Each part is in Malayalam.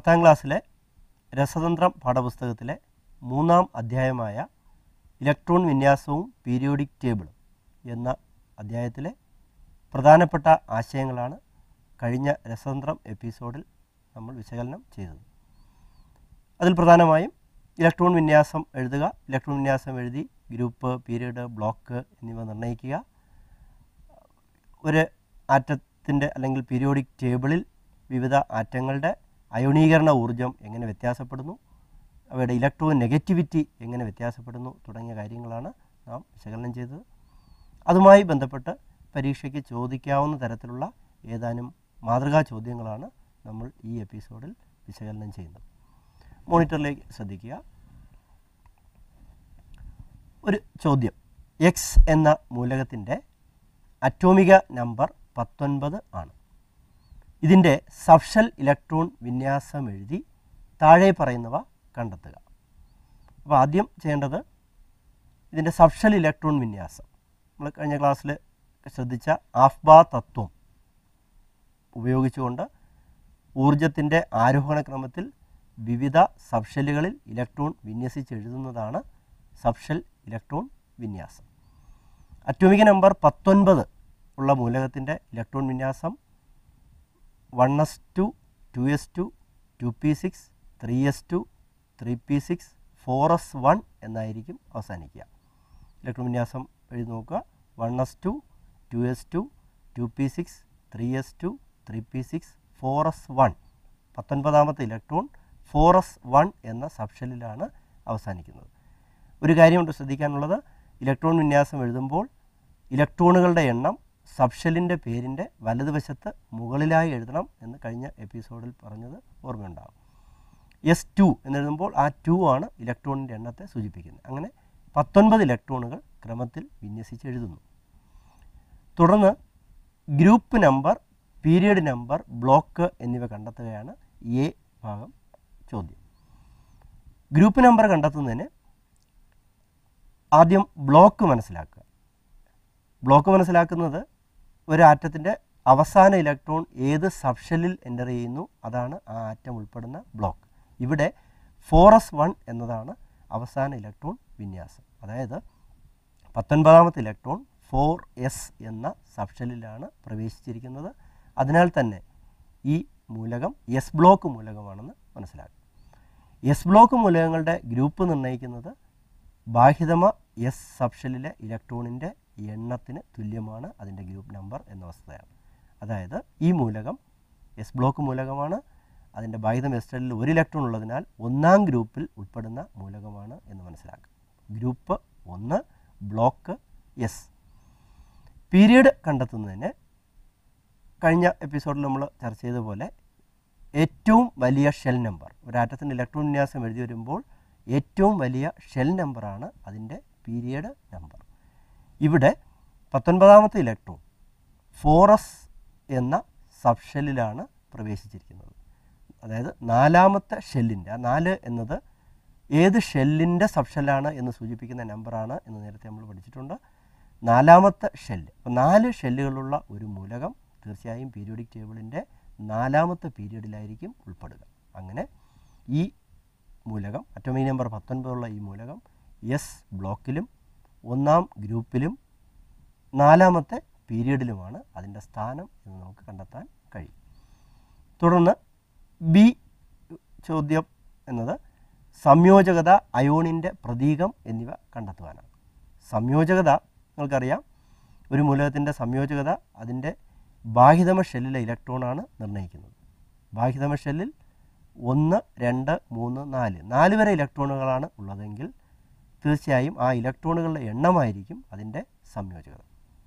പത്താം ക്ലാസ്സിലെ രസതന്ത്രം പാഠപുസ്തകത്തിലെ മൂന്നാം അധ്യായമായ ഇലക്ട്രോൺ വിന്യാസവും പീരിയോഡിക് ടേബിളും എന്ന അധ്യായത്തിലെ പ്രധാനപ്പെട്ട ആശയങ്ങളാണ് കഴിഞ്ഞ രസതന്ത്രം എപ്പിസോഡിൽ നമ്മൾ വിശകലനം ചെയ്തത് അതിൽ പ്രധാനമായും ഇലക്ട്രോൺ വിന്യാസം എഴുതുക ഇലക്ട്രോൺ വിന്യാസം എഴുതി ഗ്രൂപ്പ് പീരീഡ് ബ്ലോക്ക് എന്നിവ നിർണ്ണയിക്കുക ഒരു ആറ്റത്തിൻ്റെ അല്ലെങ്കിൽ പീരിയോഡിക് ടേബിളിൽ വിവിധ ആറ്റങ്ങളുടെ അയോണീകരണ ഊർജം എങ്ങനെ വ്യത്യാസപ്പെടുന്നു അവയുടെ ഇലക്ട്രോൺ നെഗറ്റിവിറ്റി എങ്ങനെ വ്യത്യാസപ്പെടുന്നു തുടങ്ങിയ കാര്യങ്ങളാണ് നാം വിശകലനം ചെയ്തത് അതുമായി ബന്ധപ്പെട്ട് പരീക്ഷയ്ക്ക് ചോദിക്കാവുന്ന തരത്തിലുള്ള ഏതാനും മാതൃകാ ചോദ്യങ്ങളാണ് നമ്മൾ ഈ എപ്പിസോഡിൽ വിശകലനം ചെയ്യുന്നത് മോണിറ്ററിലേക്ക് ശ്രദ്ധിക്കുക ഒരു ചോദ്യം എക്സ് എന്ന മൂലകത്തിൻ്റെ അറ്റോമിക നമ്പർ പത്തൊൻപത് ആണ് ഇതിൻ്റെ സബ്ഷൽ ഇലക്ട്രോൺ വിന്യാസം എഴുതി താഴെ പറയുന്നവ കണ്ടെത്തുക അപ്പോൾ ആദ്യം ചെയ്യേണ്ടത് ഇതിൻ്റെ സബ്ഷൽ ഇലക്ട്രോൺ വിന്യാസം നമ്മൾ കഴിഞ്ഞ ക്ലാസ്സിൽ ശ്രദ്ധിച്ച ആഫ്ബ തത്വം ഉപയോഗിച്ചുകൊണ്ട് ഊർജത്തിൻ്റെ ആരോഹണ ക്രമത്തിൽ വിവിധ സബ്ഷെല്ലുകളിൽ ഇലക്ട്രോൺ വിന്യസിച്ചെഴുതുന്നതാണ് സബ്ഷെൽ ഇലക്ട്രോൺ വിന്യാസം അറ്റോമിക നമ്പർ പത്തൊൻപത് ഉള്ള മൂലകത്തിൻ്റെ ഇലക്ട്രോൺ വിന്യാസം one S two two S two two P six three S two three P six four S one എന്നായിരിക്കും അവസാനിക്കുക ഇലക്ട്രോൺ വിന്യാസം എഴുതി നോക്കുക one S two two S two two P six three S two three P six four S one പത്തൊൻപതാമത്തെ ഇലക്ട്രോൺ ഫോർ എസ് വൺ എന്ന സബ്ഷെല്ലിലാണ് അവസാനിക്കുന്നത് ഒരു കാര്യമുണ്ട് ശ്രദ്ധിക്കാനുള്ളത് ഇലക്ട്രോൺ വിന്യാസം എഴുതുമ്പോൾ ഇലക്ട്രോണുകളുടെ എണ്ണം സബ്ഷെല്ലിൻ്റെ പേരിൻ്റെ വലതുവശത്ത് മുകളിലായി എഴുതണം എന്ന് കഴിഞ്ഞ എപ്പിസോഡിൽ പറഞ്ഞത് ഓർമ്മയുണ്ടാകും എസ് ടു എന്നെഴുതുമ്പോൾ ആ ടു ആണ് ഇലക്ട്രോണിൻ്റെ എണ്ണത്തെ സൂചിപ്പിക്കുന്നത് അങ്ങനെ പത്തൊൻപത് ഇലക്ട്രോണുകൾ ക്രമത്തിൽ വിന്യസിച്ച് എഴുതുന്നു തുടർന്ന് group number period number block എന്നിവ കണ്ടെത്തുകയാണ് എ ഭാഗം ചോദ്യം ഗ്രൂപ്പ് നമ്പർ കണ്ടെത്തുന്നതിന് ആദ്യം ബ്ലോക്ക് മനസ്സിലാക്കുക ബ്ലോക്ക് മനസ്സിലാക്കുന്നത് ഒരു ആറ്റത്തിൻ്റെ അവസാന ഇലക്ട്രോൺ ഏത് സബ്ഷെല്ലിൽ എൻ്റർ ചെയ്യുന്നു അതാണ് ആ ആറ്റം ഉൾപ്പെടുന്ന ബ്ലോക്ക് ഇവിടെ ഫോർ എസ് വൺ എന്നതാണ് അവസാന ഇലക്ട്രോൺ വിന്യാസം അതായത് പത്തൊൻപതാമത്തെ ഇലക്ട്രോൺ ഫോർ എസ് എന്ന സബ്ഷെല്ലിലാണ് പ്രവേശിച്ചിരിക്കുന്നത് അതിനാൽ തന്നെ ഈ മൂലകം എസ് ബ്ലോക്ക് മൂലകമാണെന്ന് മനസ്സിലാക്കും എസ് ബ്ലോക്ക് മൂലകങ്ങളുടെ ഗ്രൂപ്പ് നിർണ്ണയിക്കുന്നത് ബാഹ്യതമ എസ് സബ്ഷെല്ലിലെ ഇലക്ട്രോണിൻ്റെ എണ്ണത്തിന് തുല്യമാണ് അതിൻ്റെ ഗ്രൂപ്പ് നമ്പർ എന്ന വസ്തുതയാണ് അതായത് ഈ മൂലകം എസ് ബ്ലോക്ക് മൂലകമാണ് അതിൻ്റെ ബാഹ്യതം എസ് ഷെല്ലിൽ ഒരു ഇലക്ട്രോൺ ഉള്ളതിനാൽ ഒന്നാം ഗ്രൂപ്പിൽ ഉൾപ്പെടുന്ന മൂലകമാണ് എന്ന് മനസ്സിലാക്കുക ഗ്രൂപ്പ് ഒന്ന് ബ്ലോക്ക് എസ് പീരീഡ് കണ്ടെത്തുന്നതിന് കഴിഞ്ഞ എപ്പിസോഡിൽ നമ്മൾ ചർച്ച ചെയ്ത പോലെ ഏറ്റവും വലിയ ഷെൽ നമ്പർ ഒരു ആറ്റത്തിൻ്റെ ഇലക്ട്രോൺ വിന്യാസം എഴുതി വരുമ്പോൾ ഏറ്റവും വലിയ ഷെൽ നമ്പറാണ് അതിൻ്റെ പീരിയഡ് നമ്പർ ഇവിടെ പത്തൊൻപതാമത്തെ ഇലക്ട്രോൺ ഫോറസ് എന്ന സബ് ഷെല്ലിലാണ് പ്രവേശിച്ചിരിക്കുന്നത് അതായത് നാലാമത്തെ ഷെല്ലിൻ്റെ ആ നാല് എന്നത് ഏത് ഷെല്ലിൻ്റെ സബ് ഷെല്ലാണ് എന്ന് സൂചിപ്പിക്കുന്ന നമ്പറാണ് എന്ന് നേരത്തെ നമ്മൾ പഠിച്ചിട്ടുണ്ട് നാലാമത്തെ ഷെല്ല് അപ്പോൾ നാല് ഷെല്ലുകളുള്ള ഒരു മൂലകം തീർച്ചയായും പീരിയോഡിക് ടേബിളിൻ്റെ നാലാമത്തെ പീരീഡിലായിരിക്കും ഉൾപ്പെടുക അങ്ങനെ ഈ മൂലകം അറ്റോമിക് നമ്പർ പത്തൊൻപതുള്ള ഈ മൂലകം എസ് ബ്ലോക്കിലും ഒന്നാം ഗ്രൂപ്പിലും നാലാമത്തെ പീരീഡിലുമാണ് അതിൻ്റെ സ്ഥാനം എന്ന് നമുക്ക് കണ്ടെത്താൻ കഴിയും തുടർന്ന് ബി ചോദ്യം എന്നത് സംയോജകത അയോണിൻ്റെ പ്രതീകം എന്നിവ കണ്ടെത്തുവാനാണ് സംയോജകത നിങ്ങൾക്കറിയാം ഒരു മൂലകത്തിൻ്റെ സംയോജകത അതിൻ്റെ ബാഹ്യതമ ഷെല്ലിലെ ഇലക്ട്രോണാണ് നിർണ്ണയിക്കുന്നത് ബാഹ്യതമ ഷെല്ലിൽ ഒന്ന് രണ്ട് മൂന്ന് നാല് നാല് വരെ ഇലക്ട്രോണുകളാണ് ഉള്ളതെങ്കിൽ തീർച്ചയായും ആ ഇലക്ട്രോണുകളുടെ എണ്ണമായിരിക്കും അതിൻ്റെ സംയോജകത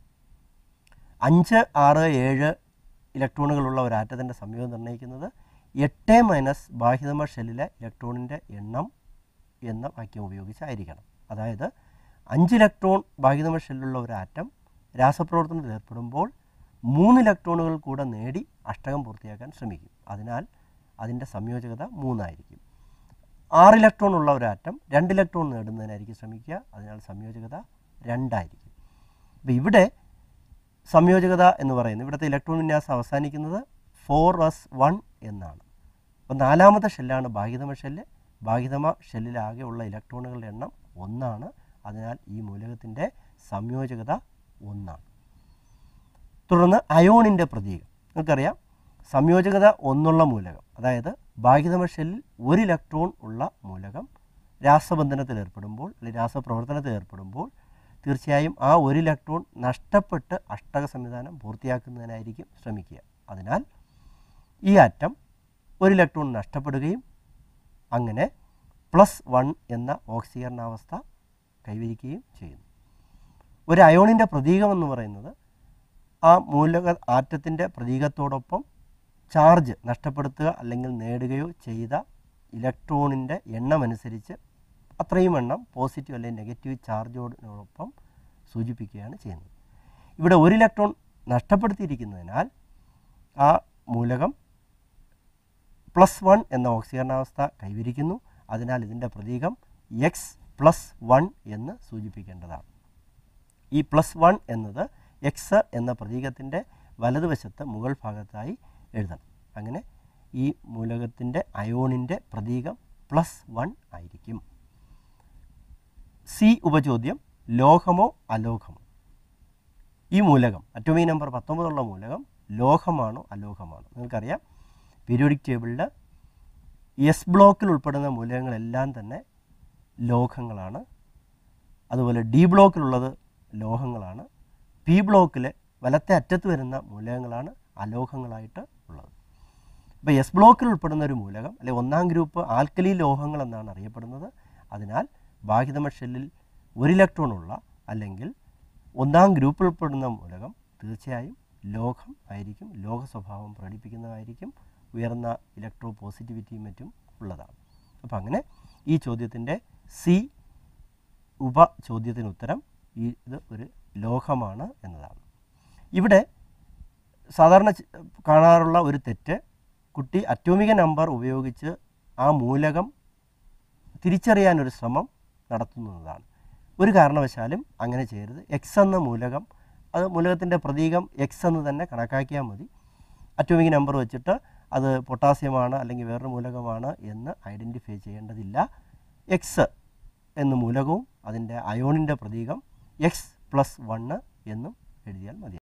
അഞ്ച് ആറ് ഏഴ് ഇലക്ട്രോണുകളുള്ള ഒരു ആറ്റത്തിൻ്റെ സംയോഗം നിർണ്ണയിക്കുന്നത് എട്ട് മൈനസ് ബാഹ്യതമ ഷെല്ലിലെ ഇലക്ട്രോണിൻ്റെ എണ്ണം എന്ന വാക്യം ഉപയോഗിച്ചായിരിക്കണം അതായത് അഞ്ച് ഇലക്ട്രോൺ ബാഹ്യതമ ഷെല്ലുള്ള ഒരു ആറ്റം രാസപ്രവർത്തനത്തിൽ ഏർപ്പെടുമ്പോൾ മൂന്ന് ഇലക്ട്രോണുകൾ കൂടെ നേടി അഷ്ടകം പൂർത്തിയാക്കാൻ ശ്രമിക്കും അതിനാൽ അതിൻ്റെ സംയോജകത മൂന്നായിരിക്കും ആറ് ഇലക്ട്രോൺ ഉള്ള ഒരു ആറ്റം രണ്ട് ഇലക്ട്രോൺ നേടുന്നതിനായിരിക്കും ശ്രമിക്കുക അതിനാൽ സംയോജകത രണ്ടായിരിക്കും അപ്പോൾ ഇവിടെ സംയോജകത എന്ന് പറയുന്നത് ഇവിടുത്തെ ഇലക്ട്രോൺ വിന്യാസം അവസാനിക്കുന്നത് ഫോർ എസ് വൺ എന്നാണ് അപ്പോൾ നാലാമത്തെ ഷെല്ലാണ് ബാഹ്യതമ ഷെല്ല് ബാഹ്യതമ ഷെല്ലിലാകെയുള്ള ഇലക്ട്രോണുകളുടെ എണ്ണം ഒന്നാണ് അതിനാൽ ഈ മൂലകത്തിൻ്റെ സംയോജകത ഒന്നാണ് തുടർന്ന് അയോണിൻ്റെ പ്രതീകം നിങ്ങൾക്കറിയാം സംയോജകത ഒന്നുള്ള മൂലകം അതായത് ബാഹ്യതമ ഷെല്ലിൽ ഒരു ഇലക്ട്രോൺ ഉള്ള മൂലകം രാസബന്ധനത്തിൽ ഏർപ്പെടുമ്പോൾ അല്ലെങ്കിൽ രാസപ്രവർത്തനത്തിൽ ഏർപ്പെടുമ്പോൾ തീർച്ചയായും ആ ഒരു ഇലക്ട്രോൺ നഷ്ടപ്പെട്ട് അഷ്ടക സംവിധാനം പൂർത്തിയാക്കുന്നതിനായിരിക്കും ശ്രമിക്കുക അതിനാൽ ഈ ആറ്റം ഒരു ഇലക്ട്രോൺ നഷ്ടപ്പെടുകയും അങ്ങനെ പ്ലസ് വൺ എന്ന ഓക്സീകരണാവസ്ഥ കൈവരിക്കുകയും ചെയ്യുന്നു ഒരു അയോണിൻ്റെ പ്രതീകം എന്ന് പറയുന്നത് ആ മൂലക ആറ്റത്തിൻ്റെ പ്രതീകത്തോടൊപ്പം ചാർജ് നഷ്ടപ്പെടുത്തുക അല്ലെങ്കിൽ നേടുകയോ ചെയ്ത ഇലക്ട്രോണിൻ്റെ എണ്ണമനുസരിച്ച് അത്രയും എണ്ണം പോസിറ്റീവ് അല്ലെങ്കിൽ നെഗറ്റീവ് ചാർജോടിനോടൊപ്പം സൂചിപ്പിക്കുകയാണ് ചെയ്യുന്നത് ഇവിടെ ഒരു ഇലക്ട്രോൺ നഷ്ടപ്പെടുത്തിയിരിക്കുന്നതിനാൽ ആ മൂലകം പ്ലസ് വൺ എന്ന ഓക്സീകരണാവസ്ഥ കൈവരിക്കുന്നു അതിനാൽ ഇതിൻ്റെ പ്രതീകം എക്സ് പ്ലസ് വൺ എന്ന് സൂചിപ്പിക്കേണ്ടതാണ് ഈ പ്ലസ് വൺ എന്നത് എക്സ് എന്ന പ്രതീകത്തിൻ്റെ വലതുവശത്ത് മുകൾ ഭാഗത്തായി എഴുതണം അങ്ങനെ ഈ മൂലകത്തിൻ്റെ അയോണിൻ്റെ പ്രതീകം പ്ലസ് വൺ ആയിരിക്കും സി ഉപചോദ്യം ലോഹമോ അലോഹമോ ഈ മൂലകം അറ്റോമിക് നമ്പർ പത്തൊമ്പതുള്ള മൂലകം ലോഹമാണോ അലോഹമാണോ നിങ്ങൾക്കറിയാം പീരിയോഡിക് ടേബിളിൽ എസ് ബ്ലോക്കിൽ ഉൾപ്പെടുന്ന മൂലകങ്ങളെല്ലാം തന്നെ ലോഹങ്ങളാണ് അതുപോലെ ഡി ബ്ലോക്കിലുള്ളത് ലോഹങ്ങളാണ് പി ബ്ലോക്കിൽ വലത്തെ അറ്റത്ത് വരുന്ന മൂലകങ്ങളാണ് അലോഹങ്ങളായിട്ട് ഉള്ളത് ഇപ്പോൾ എസ് ബ്ലോക്കിൽ ഉൾപ്പെടുന്ന ഒരു മൂലകം അല്ലെ ഒന്നാം ഗ്രൂപ്പ് ആൽക്കലി ലോഹങ്ങൾ എന്നാണ് അറിയപ്പെടുന്നത് അതിനാൽ ബാഹിതമ ഷെല്ലിൽ ഒരു ഇലക്ട്രോൺ ഉള്ള അല്ലെങ്കിൽ ഒന്നാം ഗ്രൂപ്പിൽ ഉൾപ്പെടുന്ന മൂലകം തീർച്ചയായും ലോഹം ആയിരിക്കും ലോഹ സ്വഭാവം പ്രകടിപ്പിക്കുന്നതായിരിക്കും ഉയർന്ന ഇലക്ട്രോ പോസിറ്റിവിറ്റിയും മറ്റും ഉള്ളതാണ് അപ്പോൾ അങ്ങനെ ഈ ചോദ്യത്തിൻ്റെ സി ഉപ ചോദ്യത്തിന് ഉത്തരം ഈ ഇത് ഒരു ലോഹമാണ് എന്നതാണ് ഇവിടെ സാധാരണ ച- കാണാറുള്ള ഒരു തെറ്റ് കുട്ടി അറ്റോമിക നമ്പർ ഉപയോഗിച്ച് ആ മൂലകം തിരിച്ചറിയാനൊരു ശ്രമം നടത്തുന്നതാണ് ഒരു കാരണവശാലും അങ്ങനെ ചെയ്യരുത് എക്സ് എന്ന മൂലകം അത് മൂലകത്തിൻ്റെ പ്രതീകം എക്സ് എന്ന് തന്നെ കണക്കാക്കിയാൽ മതി അറ്റോമിക് നമ്പർ വെച്ചിട്ട് അത് പൊട്ടാസ്യമാണ് അല്ലെങ്കിൽ വേറൊരു മൂലകമാണ് എന്ന് ഐഡൻറ്റിഫൈ ചെയ്യേണ്ടതില്ല എക്സ് എന്ന മൂലകവും അതിൻ്റെ അയോണിൻ്റെ പ്രതീകം എക്സ് പ്ലസ് വണ്ണ് എന്നും എഴുതിയാൽ മതി